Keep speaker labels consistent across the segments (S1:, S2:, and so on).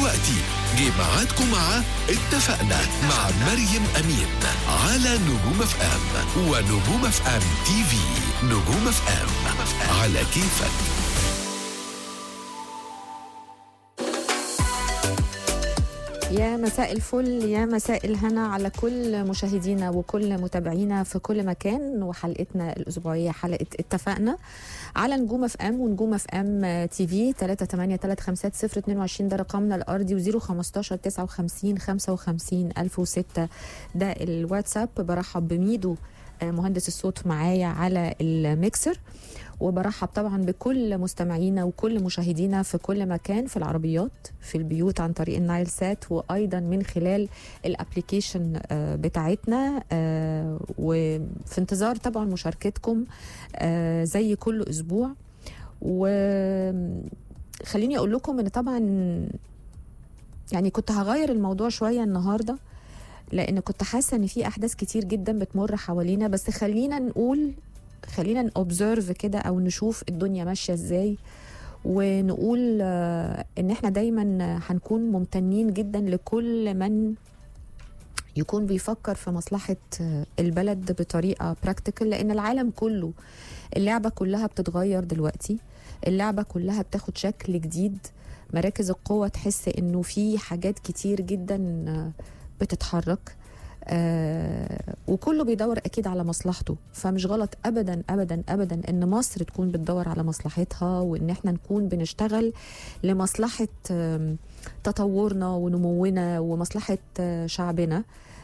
S1: دلوقتي جه ميعادكم مع اتفقنا مع مريم أمين على نجوم اف ام ونجوم اف ام تي في نجوم اف ام على كيفك
S2: يا مساء الفل يا مساء الهنا على كل مشاهدينا وكل متابعينا في كل مكان وحلقتنا الاسبوعيه حلقه اتفقنا على نجوم اف ام ونجوم اف ام تي في 3835022 ده رقمنا الارضي و015 59 55 1006 ده الواتساب برحب بميدو آه، مهندس الصوت معايا على الميكسر وبرحب طبعا بكل مستمعينا وكل مشاهدينا في كل مكان في العربيات في البيوت عن طريق النايل سات وايضا من خلال الابلكيشن آه، بتاعتنا آه، وفي انتظار طبعا مشاركتكم آه، زي كل اسبوع وخليني اقول لكم ان طبعا يعني كنت هغير الموضوع شويه النهارده لان كنت حاسه ان في احداث كتير جدا بتمر حوالينا بس خلينا نقول خلينا نوبزرف كده او نشوف الدنيا ماشيه ازاي ونقول آه، ان احنا دايما هنكون ممتنين جدا لكل من يكون بيفكر في مصلحة آه، البلد بطريقة براكتيكال لأن العالم كله اللعبة كلها بتتغير دلوقتي اللعبة كلها بتاخد شكل جديد مراكز القوة تحس إنه في حاجات كتير جدا آه، بتتحرك آه وكله بيدور اكيد على مصلحته فمش غلط ابدا ابدا ابدا ان مصر تكون بتدور على مصلحتها وان احنا نكون بنشتغل لمصلحه آم، تطورنا ونمونا ومصلحه آه، شعبنا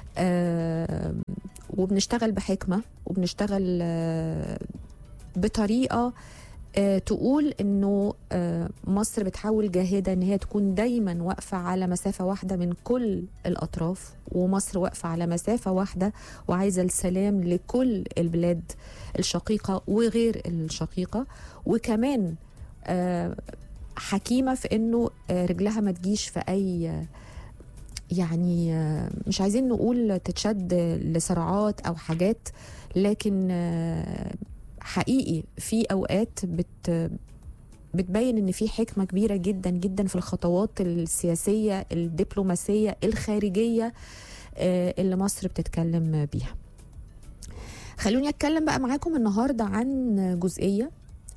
S2: آم، وبنشتغل بحكمه وبنشتغل آه، بطريقه آه، تقول انه آه، مصر بتحاول جاهده ان هي تكون دايما واقفه على مسافه واحده من كل الاطراف ومصر واقفه على مسافه واحده وعايزه السلام لكل البلاد الشقيقه وغير الشقيقه وكمان آه، حكيمه في انه آه، رجلها ما تجيش في اي آه، يعني آه، مش عايزين نقول تتشد لصراعات او حاجات لكن آه، حقيقي في اوقات بت بتبين ان في حكمه كبيره جدا جدا في الخطوات السياسيه الدبلوماسيه الخارجيه آه، اللي مصر بتتكلم بيها خلوني اتكلم بقى معاكم النهارده عن جزئيه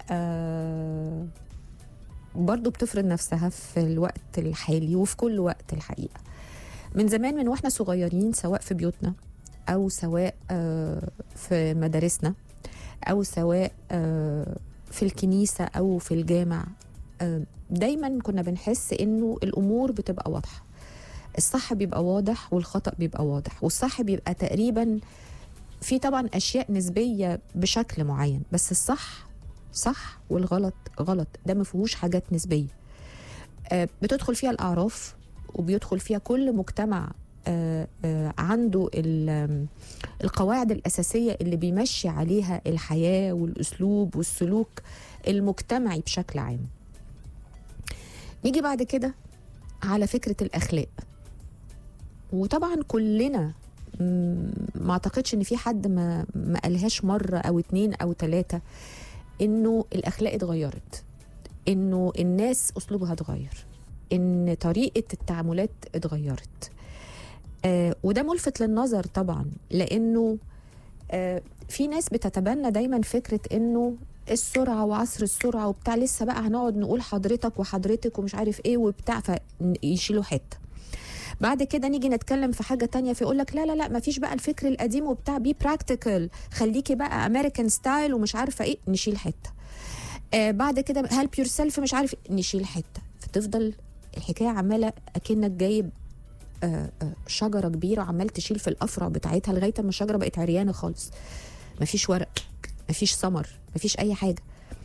S2: آه، برضو بتفرض نفسها في الوقت الحالي وفي كل وقت الحقيقه من زمان من واحنا صغيرين سواء في بيوتنا او سواء آه، في مدارسنا او سواء آه، في الكنيسه او في الجامع آه، دايما كنا بنحس انه الامور بتبقى واضحه الصح بيبقى واضح والخطا بيبقى واضح والصح بيبقى تقريبا في طبعا اشياء نسبيه بشكل معين بس الصح صح والغلط غلط ده ما فيهوش حاجات نسبيه آه، بتدخل فيها الاعراف وبيدخل فيها كل مجتمع آه، آه، عنده ال- آم، القواعد الأساسية اللي بيمشي عليها الحياة والأسلوب والسلوك المجتمعي بشكل عام نيجي بعد كده على فكرة الأخلاق وطبعا كلنا مم، ما اعتقدش ان في حد ما ما قالهاش مره او اتنين او تلاته انه الاخلاق اتغيرت انه الناس اسلوبها اتغير ان طريقه التعاملات اتغيرت آه وده ملفت للنظر طبعا لانه آه في ناس بتتبنى دايما فكره انه السرعه وعصر السرعه وبتاع لسه بقى هنقعد نقول حضرتك وحضرتك ومش عارف ايه وبتاع فيشيلوا حته بعد كده نيجي نتكلم في حاجه تانية فيقول لك لا لا لا ما فيش بقى الفكر القديم وبتاع بي براكتيكال خليكي بقى امريكان ستايل ومش عارفه ايه نشيل حته آه بعد كده هيلب يور سيلف مش عارف إيه، نشيل حته فتفضل الحكايه عماله اكنك جايب آه، آه، شجره كبيره وعمال تشيل في الافرع بتاعتها لغايه اما الشجره بقت عريانه خالص مفيش ورق مفيش ثمر مفيش اي حاجه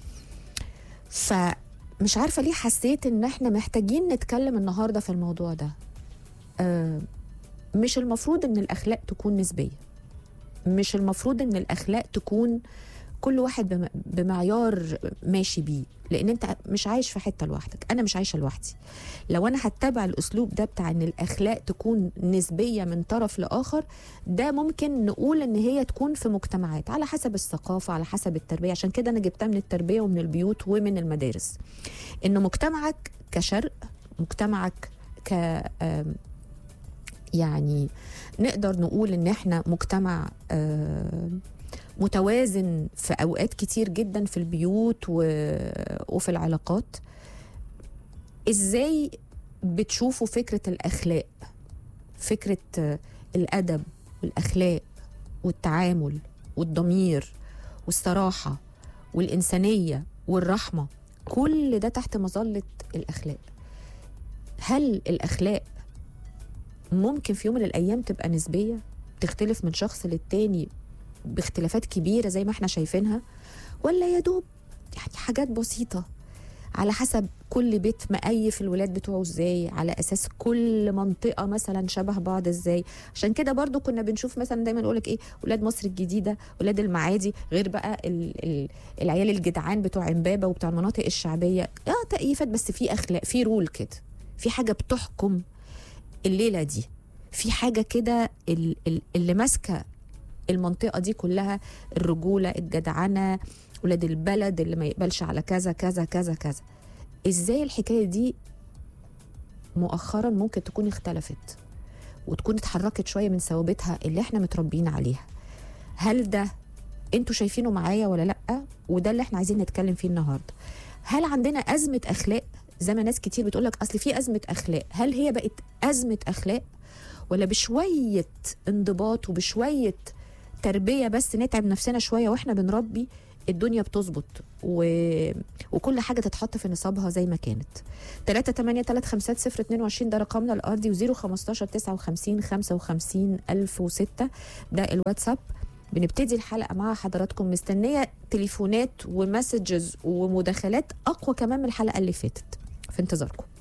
S2: فمش عارفه ليه حسيت ان احنا محتاجين نتكلم النهارده في الموضوع ده آه، مش المفروض ان الاخلاق تكون نسبيه مش المفروض ان الاخلاق تكون كل واحد بم- بمعيار ماشي بيه لان انت مش عايش في حته لوحدك انا مش عايشه لوحدي لو انا هتبع الاسلوب ده بتاع ان الاخلاق تكون نسبيه من طرف لاخر ده ممكن نقول ان هي تكون في مجتمعات على حسب الثقافه على حسب التربيه عشان كده انا جبتها من التربيه ومن البيوت ومن المدارس ان مجتمعك كشرق مجتمعك ك آم، يعني نقدر نقول ان احنا مجتمع آم، متوازن في اوقات كتير جدا في البيوت و- وفي العلاقات ازاي بتشوفوا فكره الاخلاق فكره آه، الادب والاخلاق والتعامل والضمير والصراحه والانسانيه والرحمه كل ده تحت مظله الاخلاق هل الاخلاق ممكن في يوم من الايام تبقى نسبيه تختلف من شخص للتاني باختلافات كبيره زي ما احنا شايفينها ولا يا دوب يعني حاجات بسيطه على حسب كل بيت مقيف الولاد بتوعه ازاي على اساس كل منطقه مثلا شبه بعض ازاي عشان كده برضو كنا بنشوف مثلا دايما يقولك ايه ولاد مصر الجديده ولاد المعادي غير بقى ال ال العيال الجدعان بتوع امبابه وبتوع المناطق الشعبيه اه تأييفات بس في اخلاق في رول كده في حاجه بتحكم الليله دي في حاجه كده ال- ال- اللي ماسكه المنطقه دي كلها الرجوله الجدعنه ولاد البلد اللي ما يقبلش على كذا كذا كذا كذا ازاي الحكايه دي مؤخرا ممكن تكون اختلفت وتكون اتحركت شويه من ثوابتها اللي احنا متربيين عليها هل ده انتوا شايفينه معايا ولا لا وده اللي احنا عايزين نتكلم فيه النهارده هل عندنا ازمه اخلاق زي ما ناس كتير بتقول لك اصل في ازمه اخلاق هل هي بقت ازمه اخلاق ولا بشويه انضباط وبشويه تربيه بس نتعب نفسنا شويه واحنا بنربي الدنيا بتظبط و... وكل حاجه تتحط في نصابها زي ما كانت 3 8 3 5 0 22 ده رقمنا الارضي و0 15 59 55 1006 ده الواتساب بنبتدي الحلقه مع حضراتكم مستنيه تليفونات ومسجز ومداخلات اقوى كمان من الحلقه اللي فاتت في انتظاركم